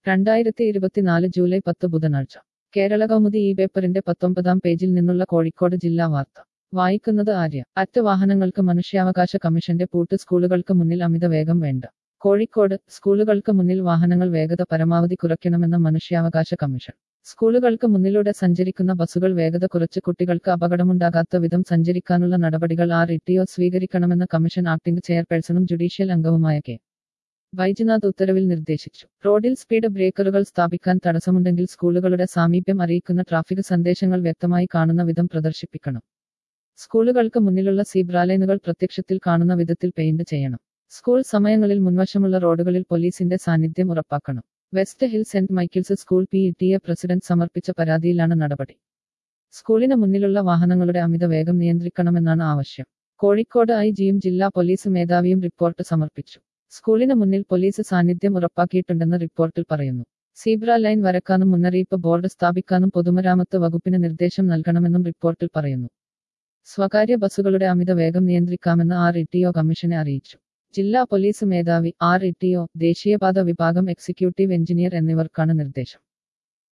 രണ്ടായിരത്തി ഇരുപത്തിനാല് ജൂലൈ പത്ത് ബുധനാഴ്ച കേരള കൗമുദി ഈ പേപ്പറിന്റെ പത്തൊമ്പതാം പേജിൽ നിന്നുള്ള കോഴിക്കോട് ജില്ലാ വാർത്ത വായിക്കുന്നത് ആര്യ അറ്റ് വാഹനങ്ങൾക്ക് മനുഷ്യാവകാശ കമ്മീഷന്റെ പൂട്ട് സ്കൂളുകൾക്ക് മുന്നിൽ അമിത വേഗം വേണ്ട കോഴിക്കോട് സ്കൂളുകൾക്ക് മുന്നിൽ വാഹനങ്ങൾ വേഗത പരമാവധി കുറയ്ക്കണമെന്ന മനുഷ്യാവകാശ കമ്മീഷൻ സ്കൂളുകൾക്ക് മുന്നിലൂടെ സഞ്ചരിക്കുന്ന ബസ്സുകൾ വേഗത കുറച്ച് കുട്ടികൾക്ക് അപകടമുണ്ടാകാത്ത വിധം സഞ്ചരിക്കാനുള്ള നടപടികൾ ആർ ഇട്ടിയോ സ്വീകരിക്കണമെന്ന് കമ്മീഷൻ ആക്ടിംഗ് ചെയർപേഴ്സണും ജുഡീഷ്യൽ അംഗവുമായ കെ വൈദ്യനാഥ് ഉത്തരവിൽ നിർദ്ദേശിച്ചു റോഡിൽ സ്പീഡ് ബ്രേക്കറുകൾ സ്ഥാപിക്കാൻ തടസ്സമുണ്ടെങ്കിൽ സ്കൂളുകളുടെ സാമീപ്യം അറിയിക്കുന്ന ട്രാഫിക് സന്ദേശങ്ങൾ വ്യക്തമായി കാണുന്ന വിധം പ്രദർശിപ്പിക്കണം സ്കൂളുകൾക്ക് മുന്നിലുള്ള സീബ്രാലൈനുകൾ പ്രത്യക്ഷത്തിൽ കാണുന്ന വിധത്തിൽ പെയിന്റ് ചെയ്യണം സ്കൂൾ സമയങ്ങളിൽ മുൻവശമുള്ള റോഡുകളിൽ പോലീസിന്റെ സാന്നിധ്യം ഉറപ്പാക്കണം West Hill Saint Michael's school P T A president സമർപ്പിച്ച പരാതിയിലാണ് നടപടി സ്കൂളിന് മുന്നിലുള്ള വാഹനങ്ങളുടെ അമിത വേഗം നിയന്ത്രിക്കണമെന്നാണ് ആവശ്യം കോഴിക്കോട് ഐ ജിയും ജില്ലാ പോലീസ് മേധാവിയും റിപ്പോർട്ട് സമർപ്പിച്ചു സ്കൂളിന് മുന്നിൽ പോലീസ് സാന്നിധ്യം ഉറപ്പാക്കിയിട്ടുണ്ടെന്ന് റിപ്പോർട്ടിൽ പറയുന്നു സീബ്ര ലൈൻ വരക്കാനും മുന്നറിയിപ്പ് ബോർഡ് സ്ഥാപിക്കാനും പൊതുമരാമത്ത് വകുപ്പിന് നിർദ്ദേശം നൽകണമെന്നും റിപ്പോർട്ടിൽ പറയുന്നു സ്വകാര്യ ബസ്സുകളുടെ അമിത വേഗം നിയന്ത്രിക്കാമെന്ന് ആർ ഇട്ടിഒ കമ്മീഷനെ അറിയിച്ചു ജില്ലാ പോലീസ് മേധാവി ആർ ഇട്ടിഒ ദേശീയപാത വിഭാഗം എക്സിക്യൂട്ടീവ് എഞ്ചിനീയർ എന്നിവർക്കാണ് നിർദ്ദേശം